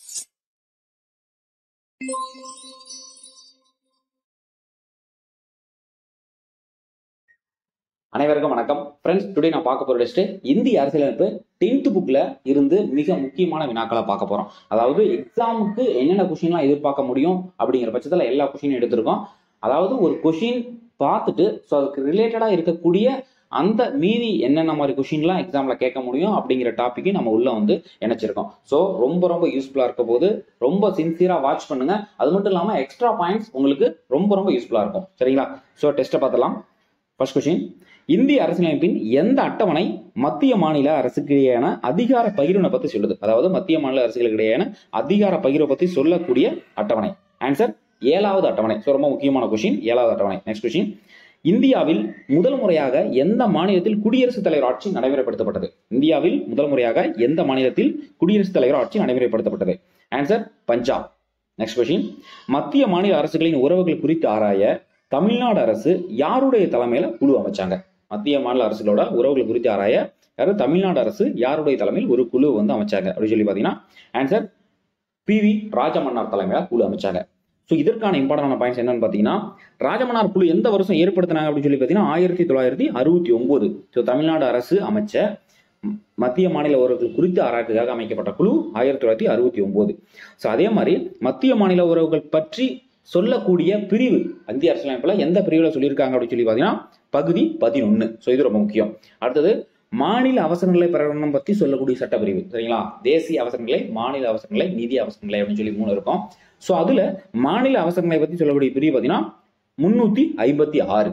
அனைவருக்கும் வணக்கம் friends today நான் பார்க்க போற டெஸ்ட் இந்திய அரசியலமைப்பு டென்த் புக்ல இருந்து மிக முக்கியமான வினாக்களை பார்க்க போறோம் அதாவது எக்ஸாமுக்கு என்னென்ன கொஷின்லாம் எதிர்பார்க்க முடியும் அப்படிங்கிற பட்சத்தில் எல்லா கொஷினும் எடுத்திருக்கோம் அதாவது ஒரு கொஷின் பார்த்துட்டு ஸோ அதுக்கு ரிலேட்டடா இருக்கக்கூடிய அந்த மீதி என்னென்ன மாதிரி கொஷின்லாம் எக்ஸாம்ல கேட்க முடியும் அப்படிங்கிற டாப்பிக்கை நம்ம உள்ள வந்து இணைச்சிருக்கோம் ஸோ ரொம்ப ரொம்ப யூஸ்ஃபுல்லா இருக்க போது ரொம்ப சின்சியரா வாட்ச் பண்ணுங்க அது மட்டும் இல்லாம எக்ஸ்ட்ரா பாயிண்ட்ஸ் உங்களுக்கு ரொம்ப ரொம்ப யூஸ்ஃபுல்லா இருக்கும் சரிங்களா ஸோ டெஸ்ட்டை பார்த்தலாம் ஃபர்ஸ்ட் கொஸ்டின் இந்திய அரசியலமைப்பின் எந்த அட்டவணை மத்திய மாநில அரசுக்கிடையான அதிகார பகிர்வினை பத்தி சொல்லுது அதாவது மத்திய மாநில அரசுகளுக்கிடையான அதிகார பகிர்வை பத்தி சொல்லக்கூடிய அட்டவணை ஆன்சர் ஏழாவது அட்டவணை ஸோ ரொம்ப முக்கியமான கொஸ்டின் ஏழாவது அட்டவணை நெக்ஸ்ட் கொஸ்டின் இந்தியாவில் முதல் முறையாக எந்த மாநிலத்தில் குடியரசுத் தலைவர் ஆட்சி நடைமுறைப்படுத்தப்பட்டது இந்தியாவில் முதல் முறையாக எந்த மாநிலத்தில் குடியரசுத் தலைவர் ஆட்சி நடைமுறைப்படுத்தப்பட்டது ஆன்சர் பஞ்சாப் நெக்ஸ்ட் கொஸ்டின் மத்திய மாநில அரசுகளின் உறவுகள் குறித்து ஆராய தமிழ்நாடு அரசு யாருடைய தலைமையில குழு அமைச்சாங்க மத்திய மாநில அரசுகளோட உறவுகள் குறித்து ஆராய யாரு தமிழ்நாடு அரசு யாருடைய தலைமையில் ஒரு குழு வந்து அமைச்சாங்க அப்படின்னு சொல்லி பாத்தீங்கன்னா ஆன்சர் பி வி ராஜமன்னார் தலைமையில குழு அமைச்சாங்க ஸோ இதற்கான இம்பார்ட்டன்டான பாயிண்ட்ஸ் என்னன்னு பார்த்தீங்கன்னா ராஜமன்னார் குழு எந்த வருஷம் ஏற்படுத்தினாங்க அப்படின்னு சொல்லி பார்த்தீங்கன்னா ஆயிரத்தி தொள்ளாயிரத்தி அறுபத்தி ஒன்பது ஸோ தமிழ்நாடு அரசு அமைச்ச ம், மத்திய மாநில உறவுகள் குறித்து ஆராய்ச்சிக்காக அமைக்கப்பட்ட குழு ஆயிரத்தி தொள்ளாயிரத்தி அறுபத்தி ஒன்பது ஸோ அதே மாதிரி மத்திய மாநில உறவுகள் பற்றி சொல்லக்கூடிய பிரிவு இந்திய அரசியலமைப்புல எந்த பிரிவுல சொல்லியிருக்காங்க அப்படின்னு சொல்லி பார்த்தீங்கன்னா பகுதி பதினொன்று ஸோ இது ரொம்ப முக்கியம் அடுத்தது மாநில அவசர நிலை பிரகடனம் பத்தி சொல்லக்கூடிய சட்டப்பிரிவு சரிங்களா தேசிய அவசர நிலை மாநில அவசர நிலை நிதி அவசர நிலை அப்படின்னு சொல்லி மூணு இருக்கும் ஸோ அதுல மாநில அவசர நிலை பத்தி சொல்லக்கூடிய பிரிவு பார்த்தீங்கன்னா முன்னூத்தி ஐம்பத்தி ஆறு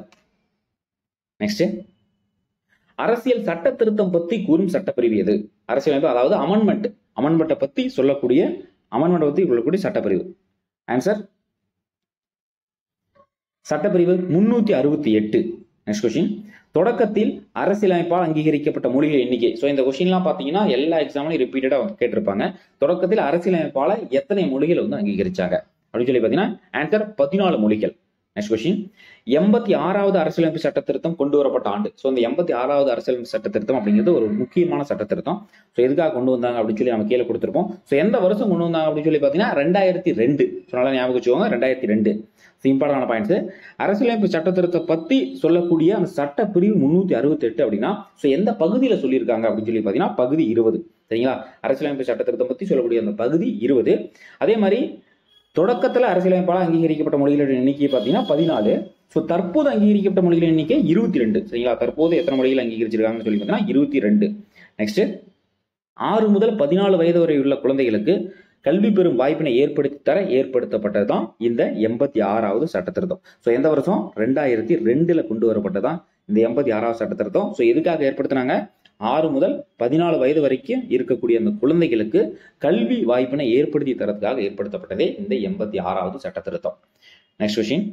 நெக்ஸ்ட் அரசியல் சட்ட திருத்தம் பத்தி கூறும் சட்டப்பிரிவு எது அரசியலமைப்பு அதாவது அமன்மெண்ட் அமன்மெண்ட்டை பத்தி சொல்லக்கூடிய அமன்மெண்ட் பத்தி சொல்லக்கூடிய சட்டப்பிரிவு ஆன்சர் சட்டப்பிரிவு முன்னூத்தி அறுபத்தி எட்டு நெக்ஸ்ட் கொஸ்டின் தொடக்கத்தில் அரசியலமைப்பால் அங்கீகரிக்கப்பட்ட மொழிகள் எண்ணிக்கை ஸோ இந்த கொஸ்டின்லாம் பார்த்தீங்கன்னா எல்லா எக்ஸாம்லையும் ரிப்பீட்டடாக கேட்டிருப்பாங்க தொடக்கத்தில் அரசியலமைப்பால எத்தனை மொழிகள் வந்து அங்கீகரிச்சாங்க அப்படின்னு சொல்லி பார்த்தீங்கன்னா ஆன்சர் பதினாலு மொழிகள் நெக்ஸ்ட் கொஸ்டின் எண்பத்தி ஆறாவது அரசியலமைப்பு சட்ட திருத்தம் கொண்டு வரப்பட்ட ஆண்டு ஸோ இந்த எண்பத்தி ஆறாவது அரசியலமைப்பு சட்ட திருத்தம் அப்படிங்கிறது ஒரு முக்கியமான சட்ட திருத்தம் ஸோ எதுக்காக கொண்டு வந்தாங்க அப்படின்னு சொல்லி நம்ம கீழே கொடுத்துருப்போம் ஸோ எந்த வருஷம் கொண்டு வந்தாங்க அப்படின்னு சொல்லி பார்த்தீங்கன்னா ரெண்டாயிரத்தி ரெண்டு ஸோ நல்லா ஞாபகம் வச்சுக்கோங்க ரெண்டாயிரத்தி ரெண்டு இம்பார்ட்டன்டான பாயிண்ட்ஸ் அரசியலமைப்பு சட்ட திருத்தத்தை பத்தி சொல்லக்கூடிய அந்த சட்ட பிரிவு முன்னூத்தி அறுபத்தி எட்டு அப்படின்னா ஸோ எந்த பகுதியில சொல்லியிருக்காங்க அப்படின்னு சொல்லி பார்த்தீங்கன்னா பகுதி இருபது சரிங்களா அரசியலமைப்பு சட்ட திருத்தம் பத்தி சொல்லக்கூடிய அந்த பகுதி இருபது அதே மாதிரி தொடக்கத்தில் அரசியலமைப்பால் அங்கீகரிக்கப்பட்ட மொழிகளின் எண்ணிக்கை பார்த்தீங்கன்னா பதினாலு ஸோ தற்போது அங்கீகரிக்கப்பட்ட மொழிகளின் எண்ணிக்கை இருபத்தி ரெண்டு சரிங்களா தற்போது எத்தனை மொழிகள் அங்கீகரிச்சிருக்காங்கன்னு சொல்லி பார்த்தீங்கன்னா இருபத்தி ரெண்டு நெக்ஸ்ட் ஆறு முதல் பதினாலு வயது வரை உள்ள குழந்தைகளுக்கு கல்வி பெறும் வாய்ப்பினை ஏற்படுத்தி தர ஏற்படுத்தப்பட்டது தான் இந்த எண்பத்தி ஆறாவது சட்ட திருத்தம் ஸோ எந்த வருஷம் ரெண்டாயிரத்தி ரெண்டுல கொண்டு வரப்பட்டதான் இந்த எண்பத்தி ஆறாவது சட்ட திருத்தம் ஸோ எதுக்காக ஏற்படுத்தினாங்க ஆறு முதல் பதினாலு வயது வரைக்கும் இருக்கக்கூடிய அந்த குழந்தைகளுக்கு கல்வி வாய்ப்பினை ஏற்படுத்தி தரதுக்காக ஏற்படுத்தப்பட்டதே இந்த எண்பத்தி ஆறாவது சட்ட திருத்தம் நெக்ஸ்ட் கொஸ்டின்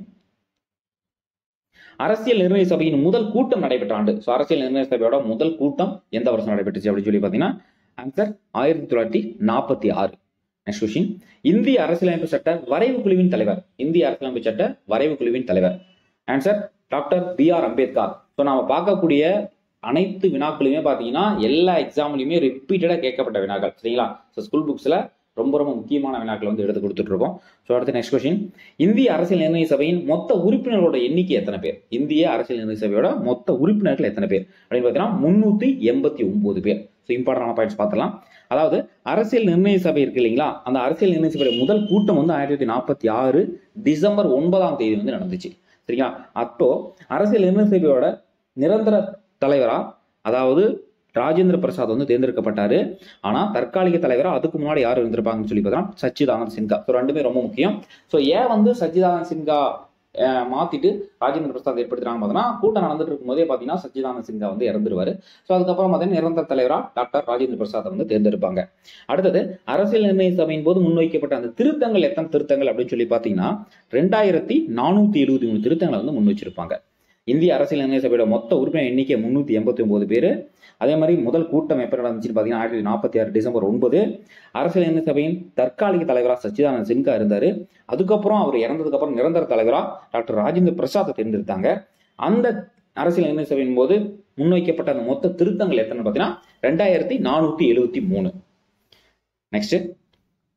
அரசியல் நிர்ணய சபையின் முதல் கூட்டம் நடைபெற்ற ஆண்டு ஸோ அரசியல் நிர்ணய சபையோட முதல் கூட்டம் எந்த வருஷம் நடைபெற்றுச்சு அப்படின்னு சொல்லி பார்த்தீங்கன்னா ஆன்சர் ஆயிரத்தி தொள்ளாயிரத்தி நாற்பத்தி ஆறு நெக்ஸ்ட் கொஸ்டின் இந்திய அரசியலமைப்பு சட்ட வரைவு குழுவின் தலைவர் இந்திய அரசியலமைப்பு சட்ட வரைவு குழுவின் தலைவர் answer doctor B R Ambedkar so நாம பார்க்கக்கூடிய அனைத்து வினாக்களுமே பார்த்தீங்கன்னா எல்லா எக்ஸாம்லையுமே ரிப்பீட்டடாக கேட்கப்பட்ட வினாக்கள் சரிங்களா ஸோ ஸ்கூல் புக்ஸில் ரொம்ப ரொம்ப முக்கியமான வினாக்கள் வந்து எடுத்து கொடுத்துட்டு இருக்கோம் ஸோ அடுத்து நெக்ஸ்ட் கொஸ்டின் இந்திய அரசியல் நிர்ணய சபையின் மொத்த உறுப்பினர்களோட எண்ணிக்கை எத்தனை பேர் இந்திய அரசியல் நிர்ணய சபையோட மொத்த உறுப்பினர்கள் எத்தனை பேர் அப்படின்னு பார்த்தீங்கன்னா முன்னூத்தி எண்பத்தி ஒன்பது பேர் ஸோ இம்பார்ட்டன்டான பாயிண்ட்ஸ் பார்த்தலாம் அதாவது அரசியல் நிர்ணய சபை இருக்கு இல்லைங்களா அந்த அரசியல் நிர்ணய சபையோட முதல் கூட்டம் வந்து ஆயிரத்தி தொள்ளாயிரத்தி நாற்பத்தி ஆறு டிசம்பர் ஒன்பதாம் தேதி வந்து நடந்துச்சு சரிங்களா அப்போ அரசியல் நிர்ணய சபையோட நிரந்தர தலைவரா அதாவது ராஜேந்திர பிரசாத் வந்து தேர்ந்தெடுக்கப்பட்டாரு ஆனா தற்காலிக தலைவரா அதுக்கு முன்னாடி யார் இருந்திருப்பாங்கன்னு சொல்லி பார்த்தா சச்சிதானந்த் சின்ஹா ஸோ ரெண்டுமே ரொம்ப முக்கியம் ஸோ ஏன் வந்து சச்சிதானந்த் சின்ஹா அஹ், மாத்திட்டு ராஜேந்திர பிரசாத் ஏற்படுத்துறாங்க பார்த்தோன்னா கூட்டம் நடந்துட்டு இருக்கும்போதே பார்த்தீங்கன்னா சச்சிதானந்த் சின்ஹா வந்து இறந்துருவாரு ஸோ அதுக்கப்புறம் பார்த்தீங்கன்னா நிரந்தர தலைவரா டாக்டர் ராஜேந்திர பிரசாத் வந்து தேர்ந்தெடுப்பாங்க அடுத்தது அரசியல் நிர்ணய சபையின் போது முன்வைக்கப்பட்ட அந்த திருத்தங்கள் எத்தனை திருத்தங்கள் அப்படின்னு சொல்லி பார்த்தீங்கன்னா ரெண்டாயிரத்தி நானூத்தி எழுபத்தி மூணு திருத்தங்களை வந்து முன் வச்சிருப்பாங்க இந்திய அரசியல் நிர்ணய சபையோட மொத்த உறுப்பினர் எண்ணிக்கை முன்னூத்தி எண்பத்தி ஒன்பது பேர் அதே மாதிரி முதல் கூட்டம் எப்போ நடந்துச்சுன்னு பார்த்தீங்கன்னா ஆயிரத்தி நாற்பத்தி ஆறு டிசம்பர் ஒன்பது அரசியல் நிர்ணய சபையின் தற்காலிக தலைவராக சச்சிதானந்த் சின்ஹா இருந்தார் அதுக்கப்புறம் அவர் இறந்ததுக்கு அப்புறம் நிரந்தர தலைவராக டாக்டர் ராஜேந்திர பிரசாத்தை தேர்ந்தெடுத்தாங்க அந்த அரசியல் நிர்ணய சபையின் போது முன்வைக்கப்பட்ட அந்த மொத்த திருத்தங்கள் எத்தனை பார்த்தீங்கன்னா ரெண்டாயிரத்தி நானூத்தி எழுபத்தி மூணு நெக்ஸ்ட்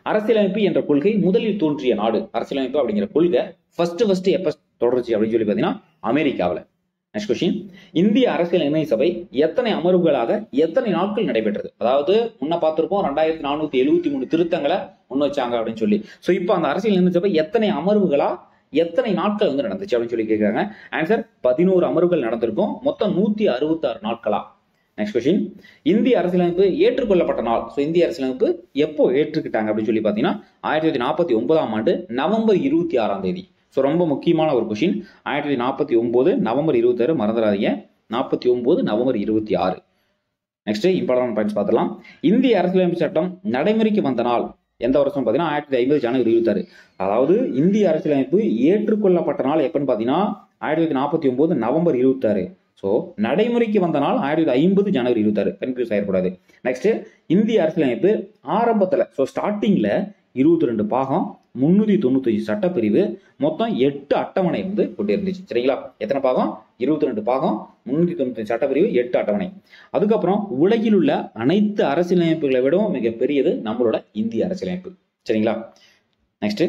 அரசியலமைப்பு என்ற கொள்கை முதலில் தோன்றிய நாடு அரசியலமைப்பு அப்படிங்கிற கொள்கை ஃபர்ஸ்ட் ஃபர்ஸ்ட் எப்ப தொடர்ச்சி அப்படின்னு சொல்லி பார்த்தீங்கன்னா அமெரிக்காவில் நெக்ஸ்ட் கொஸ்டின் இந்திய அரசியலமைப்பு சபை எத்தனை அமர்வுகளாக எத்தனை நாட்கள் நடைபெற்றது அதாவது முன்ன பார்த்திருப்போம் ரெண்டாயிரத்தி நானூத்தி எழுபத்தி மூணு திருத்தங்களை முன் வச்சாங்க அப்படின்னு சொல்லி ஸோ இப்போ அந்த அரசியலமைப்பு சபை எத்தனை அமர்வுகளா எத்தனை நாட்கள் வந்து நடந்துச்சு அப்படின்னு சொல்லி கேட்குறாங்க ஆன்சர் பதினோரு அமர்வுகள் நடந்திருக்கும் மொத்தம் நூத்தி அறுபத்தாறு நாட்களா நெக்ஸ்ட் கொஸ்டின் இந்திய அரசியலமைப்பு ஏற்றுக்கொள்ளப்பட்ட நாள் ஸோ இந்திய அரசியலமைப்பு எப்போ ஏற்றுக்கிட்டாங்க அப்படின்னு சொல்லி பார்த்தீங்கன்னா ஆயிரத்தி தொள்ளாயிரத்தி நாற்பத்தி ஒன்பதாம் ஆண்டு நவம்பர் இருபத்தி ஆறாம் தேதி ஸோ ரொம்ப முக்கியமான ஒரு கொஷின் ஆயிரத்தி தொள்ளாயிரத்தி நாற்பத்தி ஒன்பது நவம்பர் இருபத்தாறு மறந்துடாதீங்க நாற்பத்தி ஒன்பது நவம்பர் இருபத்தி ஆறு நெக்ஸ்ட் இம்பார்ட்டன்ட் பாயிண்ட்ஸ் பார்த்துலாம் இந்திய அரசியலமைப்பு சட்டம் நடைமுறைக்கு வந்த நாள் எந்த வருஷம் பார்த்தீங்கன்னா ஆயிரத்தி ஐம்பது ஜனவரி இருபத்தாறு அதாவது இந்திய அரசியலமைப்பு ஏற்றுக்கொள்ளப்பட்ட நாள் எப்பன்னு பார்த்தீங்கன்னா ஆயிரத்தி தொள்ளாயிரத்தி நாற்பத்தி ஒன்பது நவம்பர் இருபத்தாறு ஸோ நடைமுறைக்கு வந்த நாள் ஆயிரத்தி தொள்ளாயிரத்தி ஐம்பது ஜனவரி இருபத்தாறு கன்ஃபியூஸ் ஆகிடக்கூடாது நெக்ஸ்ட் இந்திய அரசியலமைப்பு ஆரம்பத்தில் ஸோ ஸ்டார்டிங்கில் இருபத்தி ரெண்டு பாகம் முன்னூத்தி தொண்ணூத்தஞ்சு சட்டப்பிரிவு மொத்தம் எட்டு அட்டவணை வந்து கொண்டு இருந்துச்சு சரிங்களா எத்தனை பாகம் இருபத்தி ரெண்டு பாகம் முன்னூத்தி தொண்ணூத்தஞ்சு சட்டப்பிரிவு எட்டு அட்டவணை அதுக்கப்புறம் உலகில் உள்ள அனைத்து அரசியலமைப்புகளை விடவும் மிகப்பெரியது நம்மளோட இந்திய அரசியலமைப்பு சரிங்களா நெக்ஸ்ட்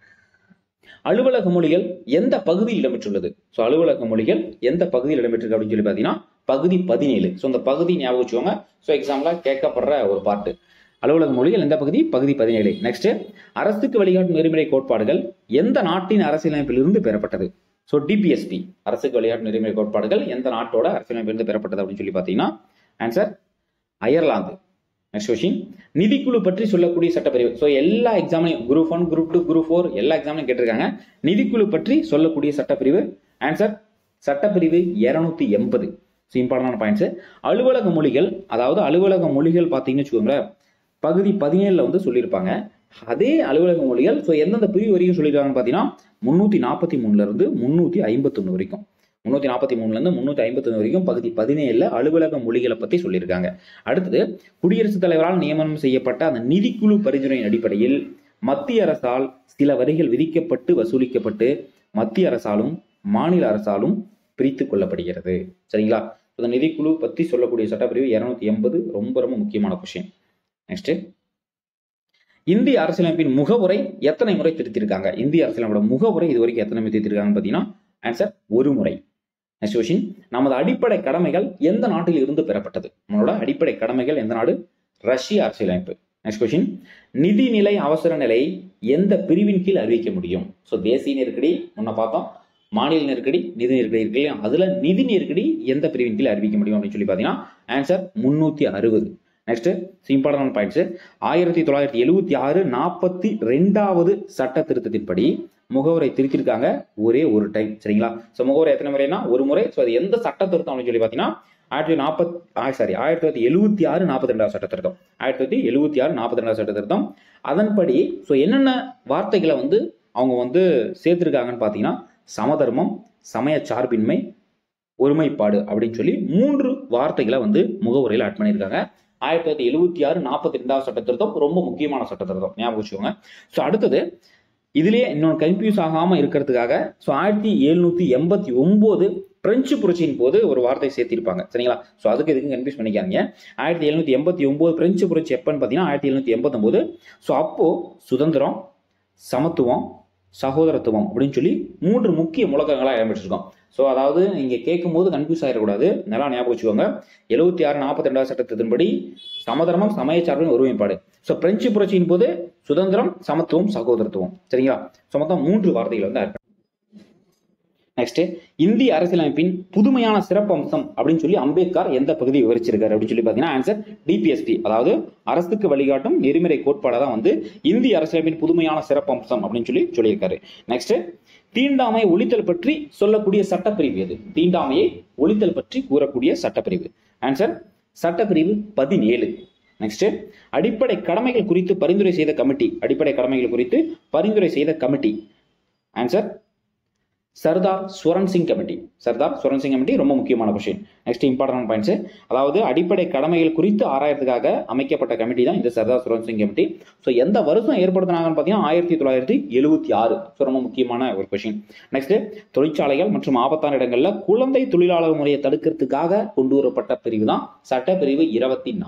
அலுவலக மொழிகள் எந்த பகுதியில் இடம்பெற்றுள்ளது ஸோ அலுவலக மொழிகள் எந்த பகுதியில் இடம்பெற்றிருக்கு அப்படின்னு சொல்லி பார்த்தீங்கன்னா பகுதி பதினேழு ஸோ அந்த பகுதி ஞாபகம் வச்சுக்கோங்க ஸோ எக்ஸாம்பிளா கேட்கப்படுற ஒரு பாட்டு அலுவலக மொழிகள் எந்த பகுதி பகுதி பதினேழு நெக்ஸ்ட் அரசுக்கு வழிகாட்டும் நெறிமுறை கோட்பாடுகள் எந்த நாட்டின் அரசியலமைப்பிலிருந்து பெறப்பட்டது ஸோ டிபிஎஸ்பி அரசுக்கு வழிகாட்டும் நெறிமுறை கோட்பாடுகள் எந்த நாட்டோட அரசியலமைப்பிலிருந்து பெறப்பட்டது அப்படின்னு சொல்லி பார்த்தீங்கன்னா ஆன்சர் அயர்லாந்து நெக்ஸ்ட் கொஸ்டின் நிதிக்குழு பற்றி சொல்லக்கூடிய சட்டப்பிரிவு ஸோ எல்லா எக்ஸாம்லையும் group one group two group four எல்லா எக்ஸாம்லையும் கேட்டிருக்காங்க நிதிக்குழு பற்றி சொல்லக்கூடிய சட்டப்பிரிவு ஆன்சர் சட்டப்பிரிவு இருநூத்தி எண்பது ஸோ இம்பார்ட்டன்டான பாயிண்ட்ஸ் அலுவலக மொழிகள் அதாவது அலுவலக மொழிகள் பார்த்தீங்கன்னு வச்சுக்கோங்களேன் பகுதி பதினேழுல வந்து சொல்லியிருப்பாங்க அதே அலுவலக மொழிகள் ஸோ எந்தெந்த பிரிவு வரைக்கும் சொல்லியிருக்காங்கன்னு பார்த்தீங்கன்னா முந்நூற்றி நாற்பத்தி மூணுல இருந்து முந்நூற்றி ஐம்பத்தொன்று வரைக்கும் முந்நூற்றி நாற்பத்தி மூணுலேருந்து முந்நூற்றி ஐம்பத்தொன்று வரைக்கும் பகுதி பதினேழில் அலுவலக மொழிகளை பற்றி சொல்லியிருக்காங்க அடுத்தது குடியரசுத் தலைவரால் நியமனம் செய்யப்பட்ட அந்த நிதிக்குழு பரிந்துரையின் அடிப்படையில் மத்திய அரசால் சில வரிகள் விதிக்கப்பட்டு வசூலிக்கப்பட்டு மத்திய அரசாலும் மாநில அரசாலும் பிரித்து கொள்ளப்படுகிறது சரிங்களா இந்த நிதிக்குழு பற்றி சொல்லக்கூடிய சட்டப்பிரிவு இருநூத்தி எண்பது ரொம்ப ரொம்ப முக்கியமான கொஸ்டின் நெக்ஸ்ட் இந்திய அரசியலமைப்பின் முகவுரை எத்தனை முறை திருத்திருக்காங்க இந்திய அரசியலமைப்போட முகவுரை இது வரைக்கும் எத்தனை முறை திருத்திருக்காங்கன்னு பார்த்தீங்கன்னா ஆன்சர் ஒரு முறை நெக்ஸ்ட் கொஸ்டின் நமது அடிப்படை கடமைகள் எந்த நாட்டில் இருந்து பெறப்பட்டது நம்மளோட அடிப்படை கடமைகள் எந்த நாடு ரஷ்ய அரசியலமைப்பு நெக்ஸ்ட் கொஸ்டின் நிதிநிலை அவசர நிலை எந்த பிரிவின் கீழ் அறிவிக்க முடியும் ஸோ தேசிய நெருக்கடி முன்ன பார்த்தோம் மாநில நெருக்கடி நிதி நெருக்கடி இருக்கு இல்லையா அதுல நிதி நெருக்கடி எந்த பிரிவின் கீழ் அறிவிக்க முடியும் அப்படின்னு சொல்லி பார்த்தீங்கன்னா ஆன்சர் முன்னூத்தி அறுபது நெக்ஸ்ட் இம்பார்ட்டன்ட் பாயிண்ட்ஸ் ஆயிரத்தி தொள்ளாயிரத்தி எழுபத்தி ஆறு நாற்பத்தி ரெண்டாவது சட்ட திருத்தத்தின்படி முகவரை திருத்திருக்காங்க ஒரே ஒரு டைம் சரிங்களா ஸோ முகவரை எத்தனை முறைனா ஒரு முறை ஸோ அது எந்த சட்ட திருத்தம் அப்படின்னு சொல்லி பார்த்தீங்கன்னா ஆயிரத்தி நாற்பத்தி சாரி ஆயிரத்தி தொள்ளாயிரத்தி எழுபத்தி ஆறு நாற்பத்தி ரெண்டாவது சட்ட திருத்தம் ஆயிரத்தி தொள்ளாயிரத்தி எழுபத்தி ஆறு நாற்பத்தி ரெண்டாவது சட்ட திருத்தம் அதன்படி ஸோ என்னென்ன வார்த்தைகளை வந்து அவங்க வந்து சேர்த்திருக்காங்கன்னு பார்த்தீங்கன்னா சமதர்மம் சமய சார்பின்மை ஒருமைப்பாடு அப்படின்னு சொல்லி மூன்று வார்த்தைகளை வந்து முகவுரையில் ஆட் பண்ணியிருக்காங்க ஆயிரத்தி தொள்ளாயிரத்தி எழுபத்தி ஆறு நாற்பத்தி ரெண்டாவது சட்ட திருத்தம் ரொம்ப முக்கியமான சட்ட திருத்தம் ஞாபகம் வச்சுக்கோங்க ஸோ அடுத்தது இதுலயே இன்னொன்று கன்ஃபியூஸ் ஆகாம இருக்கிறதுக்காக ஸோ ஆயிரத்தி எழுநூத்தி எண்பத்தி ஒன்பது பிரெஞ்சு புரட்சியின் போது ஒரு வார்த்தை சேர்த்திருப்பாங்க சரிங்களா ஸோ அதுக்கு இதுக்கு கன்ஃபியூஸ் பண்ணிக்காதீங்க ஆயிரத்தி எழுநூத்தி எண்பத்தி ஒன்பது பிரெஞ்சு புரட்சி எப்பன்னு பார்த்தீங்கன்னா ஆயிரத்தி எழுநூத்தி எண்பத்தொம்போது ஸோ அப்போ சுதந்திரம் சமத்துவம் சகோதரத்துவம் அப்படின்னு சொல்லி மூன்று முக்கிய முழக்கங்களாக இடம்பெற்றிருக்கோம் ஸோ அதாவது இங்கே கேட்கும்போது கன்ஃபியூஸ் ஆகிடக்கூடாது நல்லா ஞாபகம் வச்சுக்கோங்க எழுபத்தி ஆறு நாற்பத்தி ரெண்டாவது சட்டத்தின்படி சமதர்மம் சமயச்சார்பின் ஒருமைப்பாடு ஸோ பிரெஞ்சு புரட்சியின் போது சுதந்திரம் சமத்துவம் சகோதரத்துவம் சரிங்களா ஸோ மொத்தம் மூன்று வார்த்தைகள் வந்து ஆட் நெக்ஸ்ட் இந்திய அரசியலமைப்பின் புதுமையான சிறப்பு அம்சம் அப்படின்னு சொல்லி அம்பேத்கர் எந்த பகுதி விவரிச்சிருக்காரு அப்படின்னு சொல்லி பார்த்தீங்கன்னா ஆன்சர் டிபிஎஸ்பி அதாவது அரசுக்கு வழிகாட்டும் நெறிமுறை கோட்பாடை தான் வந்து இந்திய அரசியலமைப்பின் புதுமையான சிறப்பு அம்சம் அப்படின்னு சொல்லி சொல்லியிருக்காரு நெக்ஸ்ட் தீண்டாமை ஒழித்தல் பற்றி சொல்லக்கூடிய சட்டப்பிரிவு எது தீண்டாமையை ஒழித்தல் பற்றி கூறக்கூடிய சட்டப்பிரிவு ஆன்சர் சட்டப்பிரிவு பதினேழு நெக்ஸ்ட் அடிப்படை கடமைகள் குறித்து பரிந்துரை செய்த கமிட்டி அடிப்படை கடமைகள் குறித்து பரிந்துரை செய்த committee answer Sardar Swaran Singh committee Sardar Swaran Singh committee ரொம்ப முக்கியமான கொஸ்டின் நெக்ஸ்ட் இம்பார்ட்டன்ட் பாயிண்ட்ஸ் அதாவது அடிப்படை கடமைகள் குறித்து ஆராயறதுக்காக அமைக்கப்பட்ட கமிட்டி தான் இந்த சர்தார் சுரன் சிங் கமிட்டி ஸோ எந்த வருஷம் ஏற்படுத்தினாங்கன்னு பார்த்தீங்கன்னா ஆயிரத்தி தொள்ளாயிரத்தி எழுபத்தி ஆறு ஸோ ரொம்ப முக்கியமான ஒரு கொஸ்டின் நெக்ஸ்ட் தொழிற்சாலைகள் மற்றும் ஆபத்தான இடங்கள்ல குழந்தை தொழிலாளர் முறையை தடுக்கிறதுக்காக கொண்டு வரப்பட்ட பிரிவு தான் சட்டப்பிரிவு இருபத்தி நாலு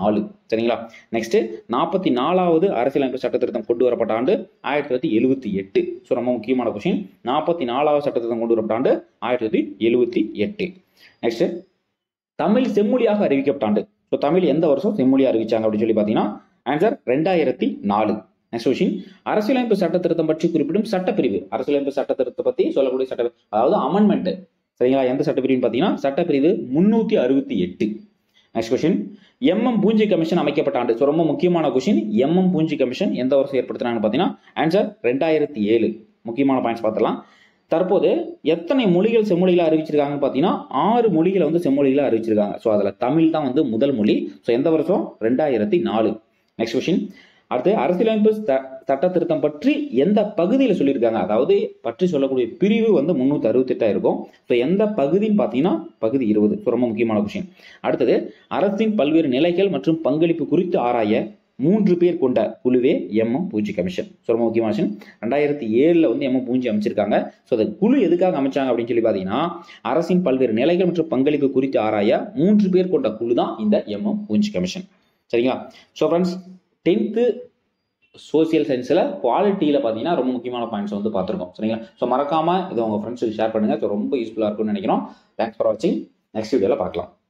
சரிங்களா நெக்ஸ்ட் நாற்பத்தி நாலாவது அரசியலமைப்பு சட்ட திருத்தம் கொண்டு வரப்பட்ட ஆண்டு ஆயிரத்தி தொள்ளாயிரத்தி எழுபத்தி எட்டு ஸோ ரொம்ப முக்கியமான கொஸ்டின் நாற்பத்தி நாலாவது சட்ட திருத்தம் கொண்டு வரப்பட்ட ஆண்டு ஆயிரத்தி தொள்ளாயிரத்தி எழுபத்தி எட்டு நெக்ஸ்ட் தமிழ் செம்மொழியாக அறிவிக்கப்பட்ட ஆண்டு ஸோ தமிழ் எந்த வருஷம் செம்மொழியாக அறிவிச்சாங்க அப்படின்னு சொல்லி பார்த்தீங்கன்னா ஆன்சர் ரெண்டாயிரத்தி நாலு நெக்ஸ்ட் கொஸ்டின் அரசியலமைப்பு சட்ட திருத்தம் பற்றி குறிப்பிடும் சட்டப்பிரிவு அரசியலமைப்பு சட்ட திருத்தம் பற்றி சொல்லக்கூடிய சட்ட அதாவது அமெண்ட்மெண்ட் சரிங்களா எந்த சட்டப்பிரிவுன்னு பார்த்தீங்கன்னா சட்டப்பிரிவு முன்னூற்றி அறுபத்தி எட்டு next question MM Punchhi commission அமைக்கப்பட்ட ஆண்டு ஸோ ரொம்ப முக்கியமான கொஸ்டின் எம்எம் பூஞ்சி கமிஷன் எந்த வருஷம் ஏற்படுத்தினாங்கன்னு பார்த்தீங்கன்னா ஆன்சர் ரெண்டாயிரத்தி ஏழு முக்கியமான பாயிண்ட்ஸ் பார்த்துலாம் தற்போது எத்தனை மொழிகள் செம்மொழிகளை அறிவிச்சிருக்காங்கன்னு பார்த்தீங்கன்னா ஆறு மொழிகளை வந்து செம்மொழிகளை அறிவிச்சிருக்காங்க ஸோ அதில் தமிழ் தான் வந்து முதல் மொழி ஸோ எந்த வருஷம் ரெண்டாயிரத்தி நாலு நெக்ஸ்ட் கொஸ்டின் அடுத்து அரசியலமைப்பு ச- சட்ட திருத்தம் பற்றி எந்த பகுதியில் சொல்லியிருக்காங்க அதாவது பற்றி சொல்லக்கூடிய பிரிவு வந்து முந்நூற்றி அறுபத்தெட்டா இருக்கும் ஸோ எந்த பகுதின்னு பார்த்தீங்கன்னா பகுதி இருபது ஸோ ரொம்ப முக்கியமான கொஸ்டின் அடுத்தது அரசின் பல்வேறு நிலைகள் மற்றும் பங்களிப்பு குறித்து ஆராய மூன்று பேர் கொண்ட குழுவே எம்எம் பூஞ்சி கமிஷன் ஸோ ரொம்ப முக்கியமான விஷயம் ரெண்டாயிரத்தி ஏழில் வந்து எம்எம் பூஞ்சி அமைச்சிருக்காங்க ஸோ அந்த குழு எதுக்காக அமைச்சாங்க அப்படின்னு சொல்லி பார்த்தீங்கன்னா அரசின் பல்வேறு நிலைகள் மற்றும் பங்களிப்பு குறித்து ஆராய மூன்று பேர் கொண்ட குழு தான் இந்த எம்எம் பூஞ்சி கமிஷன் சரிங்களா ஸோ ஃப்ரெண்ட்ஸ் டென்த்து சோசியல் சயின்ஸில் குவாலிட்டியில் பார்த்தீங்கன்னா ரொம்ப முக்கியமான பாயிண்ட்ஸ் வந்து பார்த்துருக்கோம் சரிங்களா ஸோ மறக்காமல் இதை உங்கள் ஃப்ரெண்ட்ஸுக்கு ஷேர் பண்ணுங்கள் ஸோ ரொம்ப யூஸ்ஃபுல்லாக இருக்கும்னு நினைக்கிறோம் தேங்க்ஸ் ஃபார் வாட்சிங் நெக்ஸ்ட் வீடியோவில் பார்க்கலாம்